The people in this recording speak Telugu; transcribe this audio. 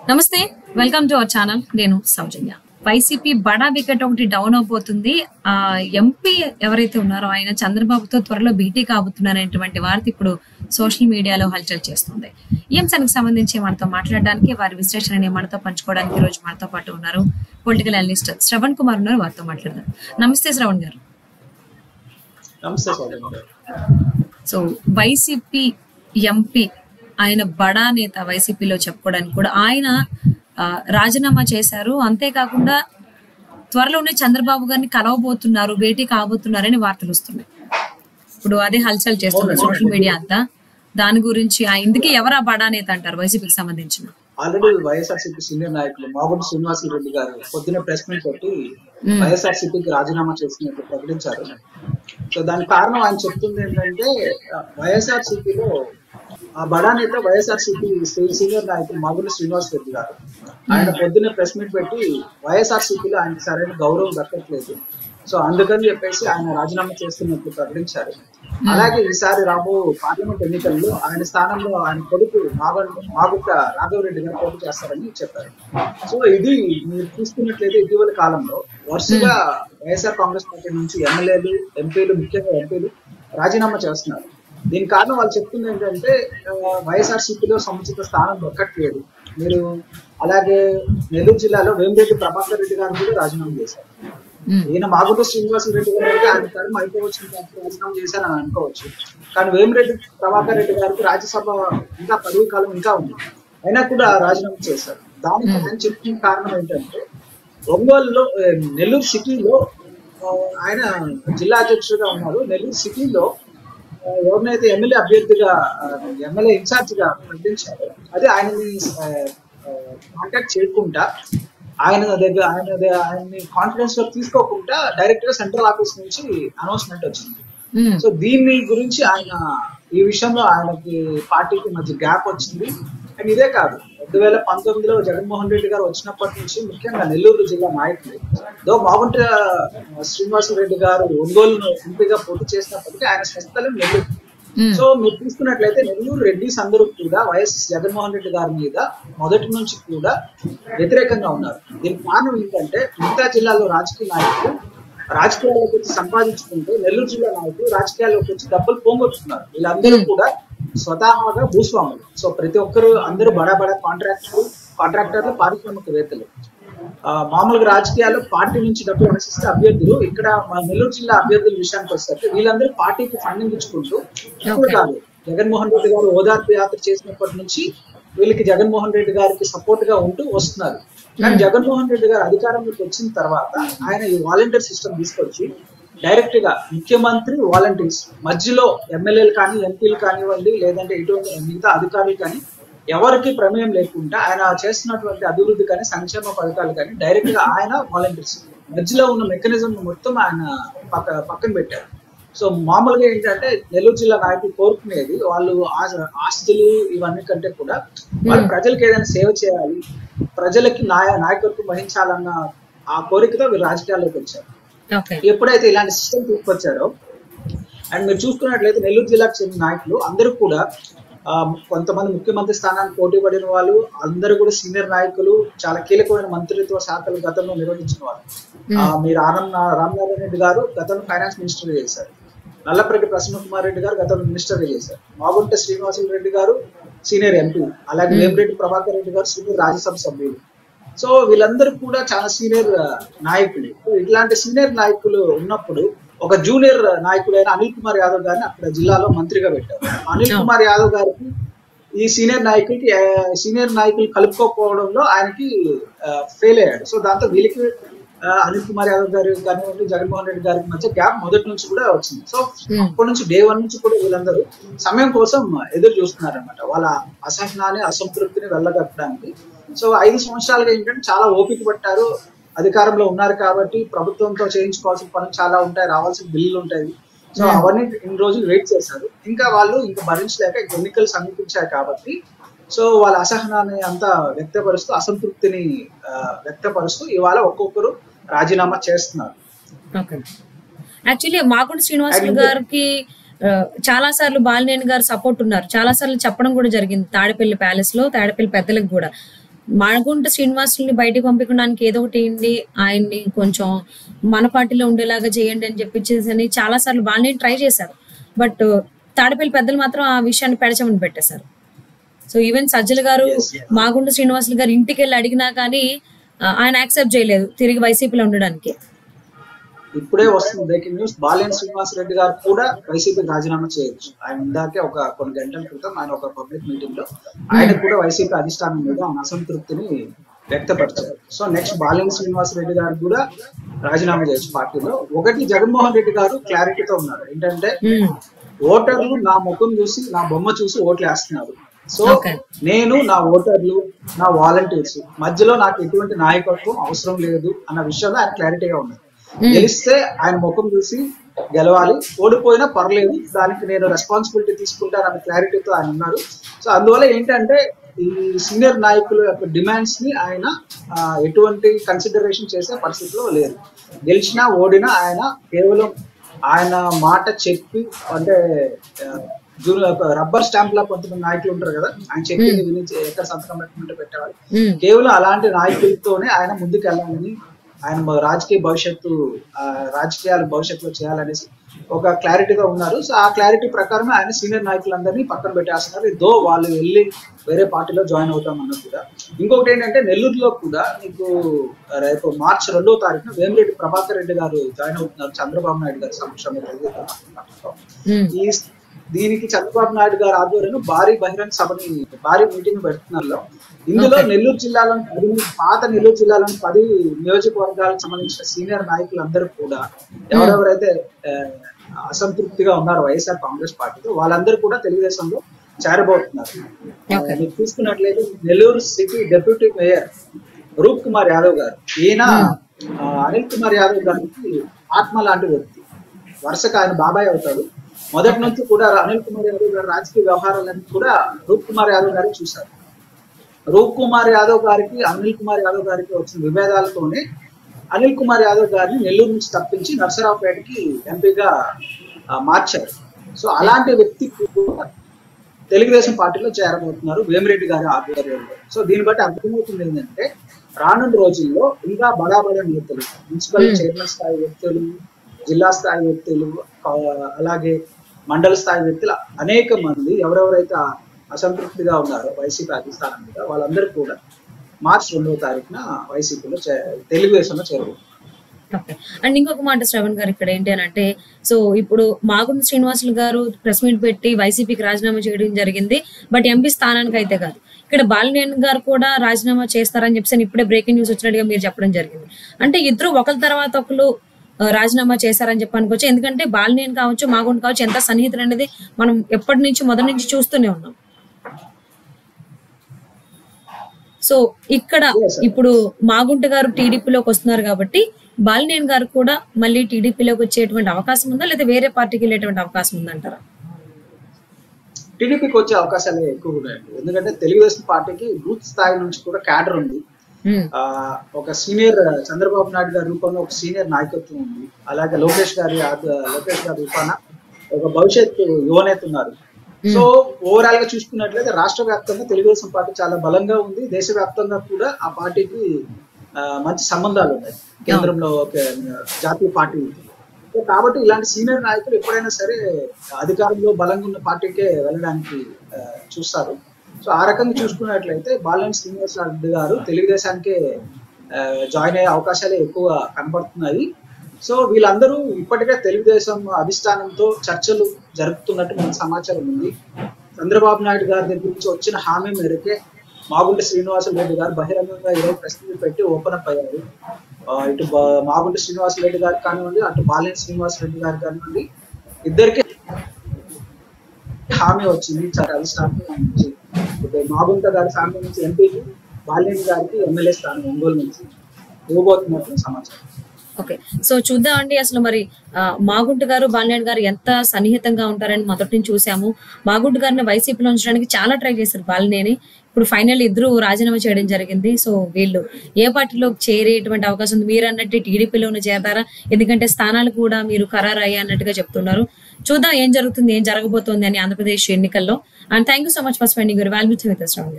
నమస్తే వెల్కమ్ టు అవర్ ఛానల్ నేను సౌజన్య వైసీపీ బడా వికెట్ ఒకటి డౌన్ అవబోతుంది ఆ ఎంపీ ఎవరైతే ఉన్నారో ఆయన చంద్రబాబుతో త్వరలో భేటీ కాబోతున్నారనేటువంటి వార్త ఇప్పుడు సోషల్ మీడియాలో హల్చల్ చేస్తుంది ఈ అంశానికి సంబంధించి మనతో మాట్లాడడానికి వారి విశ్లేషణని మనతో పంచుకోవడానికి ఈ రోజు మనతో పాటు ఉన్నారు పొలిటికల్ అనలిస్ట్ శ్రవణ్ కుమార్ ఉన్నారు వారితో మాట్లాడదాం నమస్తే శ్రవణ్ గారు నమస్తే సోదరుడు గారు. సో వైసీపీ ఎంపీ ఆయన బడా నేత వైసీపీలో చెప్పుకోవడానికి కూడా ఆయన ఆ, రాజీనామా చేశారు అంతేకాకుండా త్వరలోనే చంద్రబాబు గారిని కలవబోతున్నారు భేటీ కాబోతున్నారని వార్తలు వస్తున్నాయి ఇప్పుడు అదే హల్చల్ చేస్తుంది సోషల్ మీడియా అంతా దాని గురించి ఆ ఇందుకే ఎవరు ఆ బడా నేత అంటారు వైసీపీకి సంబంధించిన ఆల్రెడీ వైఎస్ఆర్సీపీ సీనియర్ నాయకులు మాగుంటి శ్రీనివాసులు రెడ్డి గారు పొద్దున ప్రెస్ మీట్ పెట్టి వైఎస్ఆర్సీపీకి రాజీనామా చేసినట్టు ప్రకటించారు సో దానికి కారణం ఆయన చెప్తుంది ఏంటంటే వైఎస్ఆర్సీపీలో ఆ బడా నేత వైఎస్ఆర్సీపీ సీనియర్ నాయకులు మాగుంటి శ్రీనివాస్ రెడ్డి గారు ఆయన పొద్దున్నే ప్రెస్ మీట్ పెట్టి వైఎస్ఆర్సీపీలో ఆయనకి సరైన గౌరవం దక్కట్లేదు సో అందుకని చెప్పేసి ఆయన రాజీనామా చేస్తున్నట్టు ప్రకటించారు అలాగే ఈసారి రాబో పార్లమెంట్ ఎన్నికల్లో ఆయన స్థానంలో ఆయన కొడుకు మాగ- మాగుట్ట రాఘవరెడ్డి గారు పోటీ చేస్తారని చెప్పారు సో ఇది మీరు చూసుకున్నట్లయితే ఇటీవల కాలంలో వరుసగా వైఎస్ఆర్ కాంగ్రెస్ పార్టీ నుంచి ఎమ్మెల్యేలు ఎంపీలు ముఖ్యంగా ఎంపీలు రాజీనామా చేస్తున్నారు దీని కారణం వాళ్ళు చెప్తుంది ఏంటంటే వైఎస్ఆర్ సిపిలో సముచిత స్థానం దొక్కట్లేదు మీరు అలాగే నెల్లూరు జిల్లాలో వేమిరెడ్డి ప్రభాకర్ రెడ్డి గారు కూడా రాజీనామా చేశారు ఈయన మాగుంట శ్రీనివాస రెడ్డి గారు అయితే ఆయన టర్మ్ అయిపోవచ్చు ఇంకా రాజీనామా చేశారని అనుకోవచ్చు కానీ వేమిరెడ్డి ప్రభాకర్ రెడ్డి గారికి రాజ్యసభ ఇంకా పదవి కాలం ఇంకా ఉంది అయినా కూడా రాజీనామా చేశారు దానికి ఆయన చెప్పిన కారణం ఏంటంటే ఒంగోలులో ఏ, నెల్లూరు సిటీలో ఆ, ఆయన జిల్లా అధ్యక్షుడిగా ఉన్నారు నెల్లూరు సిటీలో ఆ, ఎవరినైతే ఎమ్మెల్యే అభ్యర్థిగా ఎమ్మెల్యే ఇన్ఛార్జ్ గా ప్రకటించారో అదే ఆయనని కాంటాక్ట్ చేయకుండా ఆయన దగ్గర ఆయన దగ్గర- ఆయన్ని కాన్ఫిడెన్స్ లో తీసుకోకుండా డైరెక్ట్ గా సెంట్రల్ ఆఫీస్ నుంచి అనౌన్స్మెంట్ వచ్చింది ఉమ్, సో దీన్ని గురించి ఆయన ఈ విషయంలో ఆయనకి పార్టీకి మధ్య గ్యాప్ వచ్చింది అండ్ ఇదే కాదు రెండు వేల పంతొమ్మిదిలో జగన్మోహన్ రెడ్డి గారు వచ్చినప్పటి నుంచి ముఖ్యంగా నెల్లూరు జిల్లా నాయకులు దో మాగుంట శ్రీనివాస రెడ్డి గారు ఒంగోలు ఎంపీగా పోటీ చేసినప్పటికీ ఆయన స్వస్థలం నెల్లూరు ఉమ్, సో మీరు చూసుకున్నట్లయితే నెల్లూరు రెడ్డిస్ అందరూ కూడా వైఎస్ జగన్మోహన్ రెడ్డి గారి మీద మొదటి నుంచి కూడా వ్యతిరేకంగా ఉన్నారు దీనికి కారణం ఏంటంటే మిగతా జిల్లాలో రాజకీయ నాయకులు రాజకీయాల్లోకి వచ్చి సంపాదించుకుంటే నెల్లూరు జిల్లా నాయకులు రాజకీయాల్లోకి వచ్చి డబ్బులు పోగొట్టుకున్నారు వీళ్ళందరూ కూడా స్వతహాగా భూస్వాములు సో ప్రతి ఒక్కరు అందరూ బడా బడా కాంట్రాక్టర్లు కాంట్రాక్టర్లు పారిశ్రామికవేత్తలు ఆ, మామూలుగా రాజకీయాల్లో పార్టీ నుంచి డబ్బులు ఆశిస్తే అభ్యర్థులు ఇక్కడ మన నెల్లూరు జిల్లా అభ్యర్థుల విషయానికి వస్తే వీళ్ళందరూ పార్టీకి ఫండింగ్ ఇచ్చుకుంటూ ఇప్పుడు కాదు జగన్మోహన్ రెడ్డి గారు ఓదార్పు యాత్ర చేసినప్పటి నుంచి వీళ్ళకి జగన్మోహన్ రెడ్డి గారికి సపోర్ట్ గా ఉంటూ వస్తున్నారు కానీ జగన్మోహన్ రెడ్డి గారు అధికారంలోకి వచ్చిన తర్వాత ఆయన ఈ వాలంటీర్ సిస్టమ్ తీసుకొచ్చి డైరెక్ట్ గా ముఖ్యమంత్రి వాలంటీర్స్ మధ్యలో ఎమ్మెల్యేలు కానీ ఎంపీలు కానివ్వండి లేదంటే ఇటువంటి మిగతా అధికారులు కానీ ఎవరికి ప్రమేయం లేకుండా ఆయన చేస్తున్నటువంటి అభివృద్ధి కానీ సంక్షేమ పథకాలు కానీ డైరెక్ట్ గా ఆయన వాలంటీర్స్ మధ్యలో ఉన్న మెకానిజం మొత్తం ఆయన పక్క పక్కన పెట్టారు సో మామూలుగా ఏంటంటే నెల్లూరు జిల్లా నాయకులు కోరుకునేది వాళ్ళు ఆ- ఆస్తులు ఇవన్నీ కంటే కూడా వాళ్ళు ప్రజలకు ఏదైనా సేవ చేయాలి ప్రజలకి నాయ నాయకత్వం వహించాలన్న ఆ కోరికతో వీళ్ళు రాజకీయాల్లోకి వచ్చారు ఓకే ఎప్పుడైతే ఇలాంటి సిస్టమ్ తీసుకొచ్చారో అండ్ మీరు చూసుకున్నట్లయితే నెల్లూరు జిల్లాకు చెందిన నాయకులు అందరూ కూడా ఆ, కొంతమంది ముఖ్యమంత్రి స్థానానికి పోటీ పడిన వాళ్ళు అందరూ కూడా సీనియర్ నాయకులు చాలా కీలకమైన మంత్రిత్వ శాఖలు గతంలో నిర్వహించిన వాళ్ళు ఆ, మీరు ఆనం రామనారాయణ రెడ్డి గారు గతంలో ఫైనాన్స్ మినిస్టర్ చేశారు నల్లపరెడ్డి ప్రసన్న కుమార్ రెడ్డి గారు గతంలో మినిస్టర్ చేశారు మాగుంట శ్రీనివాసులు రెడ్డి గారు సీనియర్ ఎంపీ అలాగే వేమిరెడ్డి ప్రభాకర్ రెడ్డి గారు సీనియర్ రాజ్యసభ సభ్యులు సో వీళ్ళందరూ కూడా చాలా సీనియర్ నాయకులు సో ఇట్లాంటి సీనియర్ నాయకులు ఉన్నప్పుడు ఒక జూనియర్ నాయకుడైన అనిల్ కుమార్ యాదవ్ గారిని అక్కడ జిల్లాలో మంత్రిగా పెట్టారు అనిల్ కుమార్ యాదవ్ గారికి ఈ సీనియర్ నాయకులకి ఆ, సీనియర్ నాయకులు కలుపుకోకపోవడంలో ఆయనకి ఫెయిల్ అయ్యాడు సో దాంతో వీళ్ళకి ఆ, అనిల్ కుమార్ యాదవ్ గారు కానివ్వండి జగన్మోహన్ రెడ్డి గారికి మధ్య గ్యాప్ మొదటి నుంచి కూడా వచ్చింది సో అప్పటి నుంచి డే వన్ నుంచి కూడా వీళ్ళందరూ సమయం కోసం ఎదురు చూస్తున్నారు అనమాట వాళ్ళ అసహనాన్ని అసంతృప్తిని వెళ్ళగట్టడానికి సో ఐదు సంవత్సరాలుగా ఏంటంటే చాలా ఓపిక పట్టారు అధికారంలో ఉన్నారు కాబట్టి ప్రభుత్వంతో చేయించుకోవాల్సిన పనులు చాలా ఉంటాయి రావాల్సిన బిల్లులు ఉంటాయి సో అవన్నీ ఇన్ని రోజులు వెయిట్ చేశారు ఇంకా వాళ్ళు ఇంకా భరించలేక ఇంక ఎన్నికలు సమీపించాయి కాబట్టి సో వాళ్ళ అసహనాన్ని అంతా వ్యక్తపరుస్తూ అసంతృప్తిని ఆ, వ్యక్తపరుస్తూ ఇవాళ ఒక్కొక్కరు రాజీనామా చేస్తున్నారు ఓకే యాక్చువల్లీ మాగుంట శ్రీనివాసులు గారికి చాలా సార్లు బాలినేని గారు సపోర్ట్ ఉన్నారు చాలా సార్లు చెప్పడం కూడా జరిగింది తాడేపల్లి ప్యాలెస్ లో తాడేపల్లి పెద్దలకు కూడా మాగుంట శ్రీనివాసుల్ని బయటికి పంపించడానికి ఏదో ఒకటి ఏంటి ఆయన్ని కొంచెం మన పార్టీలో ఉండేలాగా చేయండి అని చెప్పి చాలా సార్లు బాగానే ట్రై చేశారు బట్ తాడపల్లి పెద్దలు మాత్రం ఆ విషయాన్ని పెడచమని పెట్టేశారు సో ఈవెన్ సజ్జల గారు మాగుంట శ్రీనివాసులు గారు ఇంటికి వెళ్ళి అడిగినా కానీ ఆ, ఆయన యాక్సెప్ట్ చేయలేదు తిరిగి వైసీపీలో ఉండడానికి ఇప్పుడే వస్తుంది బ్రేకింగ్ న్యూస్ బాలేని శ్రీనివాస్ రెడ్డి గారు కూడా వైసీపీకి రాజీనామా చేయొచ్చు ఆయన ఇందాకే ఒక కొన్ని గంటల క్రితం ఆయన ఒక పబ్లిక్ మీటింగ్ లో ఆయన కూడా వైసీపీ అధిష్టానం మీద ఆయన అసంతృప్తిని వ్యక్తపరిచారు సో నెక్స్ట్ బాలేని శ్రీనివాస్ రెడ్డి గారు కూడా రాజీనామా చేయొచ్చు పార్టీలో ఒకటి జగన్మోహన్ రెడ్డి గారు క్లారిటీతో ఉన్నారు ఏంటంటే ఉమ్, ఓటర్లు నా ముఖం చూసి నా బొమ్మ చూసి ఓట్లు వేస్తున్నారు సో Okay. నేను నా ఓటర్లు నా వాలంటీర్స్ మధ్యలో నాకు ఎటువంటి నాయకత్వం అవసరం లేదు అన్న విషయంలో ఆయన క్లారిటీగా ఉన్నారు గెలిస్తే ఆయన ముఖం చూసి గెలవాలి ఓడిపోయినా పర్లేదు దానికి నేను రెస్పాన్సిబిలిటీ తీసుకుంటానన్న క్లారిటీతో ఆయన ఉన్నారు సో అందువల్ల ఏంటంటే ఈ సీనియర్ నాయకుల యొక్క డిమాండ్స్ ని ఆయన ఆ, ఎటువంటి కన్సిడరేషన్ చేసే పరిస్థితిలో లేదు గెలిచినా ఓడినా ఆయన కేవలం ఆయన మాట చెప్పి అంటే ఆ, జూనియర్ ఒక రబ్బర్ స్టాంప్ లా కొంతమంది నాయకులు ఉంటారు కదా ఆయన చెప్పింది విని ఎక్కడ సంతకం పెట్టమంటే పెట్టేవాళ్ళు ఉమ్, కేవలం అలాంటి నాయకులతోనే ఆయన ముందుకు వెళ్ళాలని ఆయన మ- రాజకీయ భవిష్యత్తు ఆ, రాజకీయాలు భవిష్యత్తులో చేయాలనేసి ఒక క్లారిటీగా ఉన్నారు సో ఆ క్లారిటీ ప్రకారమే ఆయన సీనియర్ నాయకులందరినీ పక్కన పెట్టేస్తున్నారు దో వాళ్ళు వెళ్ళి వేరే పార్టీలో జాయిన్ అవుతాం అన్నది కూడా ఇంకొకటి ఏంటంటే నెల్లూరులో కూడా మీకు రేపు మార్చి రెండో తారీఖున వేమిరెడ్డి ప్రభాకర్ రెడ్డి గారు జాయిన్ అవుతున్నారు చంద్రబాబు నాయుడు గారి సమక్షంలో తెలుగుదేశం ఉమ్, ఈ దీనికి చంద్రబాబు నాయుడు గారు ఆధ్వర్యంలో భారీ బహిరంగ సభని భారీ మీటింగ్ పెడుతున్నారు ఇందులో నెల్లూరు జిల్లాలోని పది పాత నెల్లూరు జిల్లాలోని పది నియోజకవర్గాలకు సంబంధించిన సీనియర్ నాయకులందరూ కూడా ఎవరెవరైతే ఆ, అసంతృప్తిగా ఉన్నారో వైఎస్ఆర్ కాంగ్రెస్ పార్టీతో వాళ్ళందరూ కూడా తెలుగుదేశంలో చేరబోతున్నారు ఆ, మీరు చూసుకున్నట్లయితే Nellore city deputy mayor Roop Kumar Yadav గారు ఈయన ఆ, అనిల్ కుమార్ యాదవ్ గారికి ఆత్మ లాంటి వ్యక్తి వరుసగా ఆయన బాబాయ్ అవుతాడు మొదటి నుంచి కూడా అనిల్ కుమార్ యాదవ్ గారి రాజకీయ వ్యవహారాలన్నీ కూడా రూప్ కుమార్ యాదవ్ గారికి చూశారు రూప్ కుమార్ యాదవ్ గారికి అనిల్ కుమార్ యాదవ్ గారికి వచ్చిన విభేదాలతోనే అనిల్ కుమార్ యాదవ్ గారిని నెల్లూరు నుంచి తప్పించి నర్సరావుపేటకి ఎంపీగా ఆ, మార్చారు సో అలాంటి వ్యక్తి కూడా తెలుగుదేశం పార్టీలో చేరబోతున్నారు వేమిరెడ్డి గారి ఆధ్వర్యంలో సో దీన్ని బట్టి అర్థమవుతుంది ఏంటంటే రానున్న రోజుల్లో ఇంకా బడా బడా నేతలు మున్సిపల్ చైర్మన్ స్థాయి వ్యక్తులు జిల్లా స్థాయి వ్యక్తులు ఆ, అలాగే మండల స్థాయి వ్యక్తులు అనేక మంది ఎవరెవరైతే ఆ అసంతృప్తిగా ఉన్నారో వైసీపీ అధిష్టానం మీద వాళ్ళందరూ కూడా మార్చి రెండవ తారీఖున వైసీపీలో చే- తెలుగుదేశంలో చేరబోతున్నారు ఓకే అండ్ ఇంకొక మాట శ్రవణ్ గారు ఇక్కడ ఏంటి అని అంటే సో ఇప్పుడు మాగుంట శ్రీనివాసులు గారు ప్రెస్ మీట్ పెట్టి వైసీపీకి రాజీనామా చేయడం జరిగింది బట్ ఎంపీ స్థానానికి అయితే కాదు ఇక్కడ బాలినేని గారు కూడా రాజీనామా చేస్తారని చెప్పేసి ఇప్పుడే బ్రేకింగ్ న్యూస్ వచ్చినట్టుగా మీరు చెప్పడం జరిగింది అంటే ఇద్దరు ఒకరి తర్వాత ఒకరు ఆ, రాజీనామా చేశారని చెప్పి అనుకోవచ్చు ఎందుకంటే బాలినేని కావచ్చు మాగుంట కావచ్చు ఎంత సన్నిహితులు అనేది మనం ఎప్పటి నుంచి మొదటి నుంచి చూస్తూనే ఉన్నాం సో ఇక్కడ ఇప్పుడు మాగుంట గారు టీడీపీలోకి వస్తున్నారు కాబట్టి బాలినేని గారు కూడా మళ్ళీ టీడీపీలోకి వచ్చేటువంటి అవకాశం ఉందా లేదా వేరే పార్టీకి వెళ్ళేటువంటి అవకాశం ఉందంటారా టీడీపీకి వచ్చే అవకాశాలు ఎక్కువ ఉన్నాయండి ఎందుకంటే తెలుగుదేశం పార్టీకి బూత్ స్థాయి నుంచి కూడా క్యాడర్ ఉంది ఉమ్, ఆ, ఒక సీనియర్ చంద్రబాబు నాయుడు గారి రూపంలో ఒక సీనియర్ నాయకత్వం ఉంది అలాగే లోకేష్ గారి ఆద- లోకేష్ గారి రూపాన ఒక భవిష్యత్తు యువనేత ఉన్నారు సో ఓవరాల్ గా చూసుకున్నట్లయితే రాష్ట్ర వ్యాప్తంగా తెలుగుదేశం పార్టీ చాలా బలంగా ఉంది దేశవ్యాప్తంగా కూడా ఆ పార్టీకి ఆ, మంచి సంబంధాలు ఉన్నాయి కేంద్రంలో ఒక జాతీయ పార్టీ ఉంది సో కాబట్టి ఇలాంటి సీనియర్ నాయకులు ఎప్పుడైనా సరే అధికారంలో బలంగా ఉన్న పార్టీకే వెళ్ళడానికి ఆ, చూస్తారు సో ఆ రకంగా చూసుకున్నట్లయితే బాలన్ శ్రీనివాస రెడ్డి గారు తెలుగుదేశానికే ఆ, జాయిన్ అయ్యే అవకాశాలే ఎక్కువ కనబడుతున్నాయి సో వీళ్ళందరూ ఇప్పటికే తెలుగుదేశం అధిష్టానంతో చర్చలు జరుపుతున్నట్టు మనకు సమాచారం ఉంది చంద్రబాబు నాయుడు గారి దగ్గర నుంచి వచ్చిన హామీ మేరకే మాగుంట శ్రీనివాస రెడ్డి గారు బహిరంగంగా ఈరోజు ప్రెస్ మీట్ పెట్టి ఓపెన్ అప్ అయ్యారు ఆ, ఇటు బా- మాగుంట శ్రీనివాస రెడ్డి గారికి కానివ్వండి అటు బాలేని శ్రీనివాస రెడ్డి గారికి కానివ్వండి ఇద్దరికి హామీ వచ్చింది చాలా అధిష్టానం నుంచి ఇప్పుడు మాగుంట గారి స్థానం నుంచి ఎంపీకి బాలేని గారికి ఎమ్మెల్యే స్థానం ఒంగోలు నుంచి ఇవ్వబోతున్నట్లు సమాచారం ఓకే సో చూద్దామండి అసలు మరి ఆ, మాగుంట గారు బాలినేని గారు ఎంత సన్నిహితంగా ఉంటారని మొదటి నుంచి చూసాము మాగుంట గారిని వైసీపీలో ఉంచడానికి చాలా ట్రై చేశారు బాలినేని ఇప్పుడు ఫైనల్ ఇద్దరు రాజీనామా చేయడం జరిగింది సో వీళ్ళు ఏ పార్టీలో చేరేటువంటి అవకాశం ఉంది మీరు అన్నట్టు టీడీపీలోనే చేరతారా ఎందుకంటే స్థానాలు కూడా మీరు ఖరారు అయ్యా అన్నట్టుగా చెప్తున్నారు చూద్దాం ఏం జరుగుతుంది ఏం జరగబోతోంది అని ఆంధ్రప్రదేశ్ ఎన్నికల్లో and thank you so much for spending your values with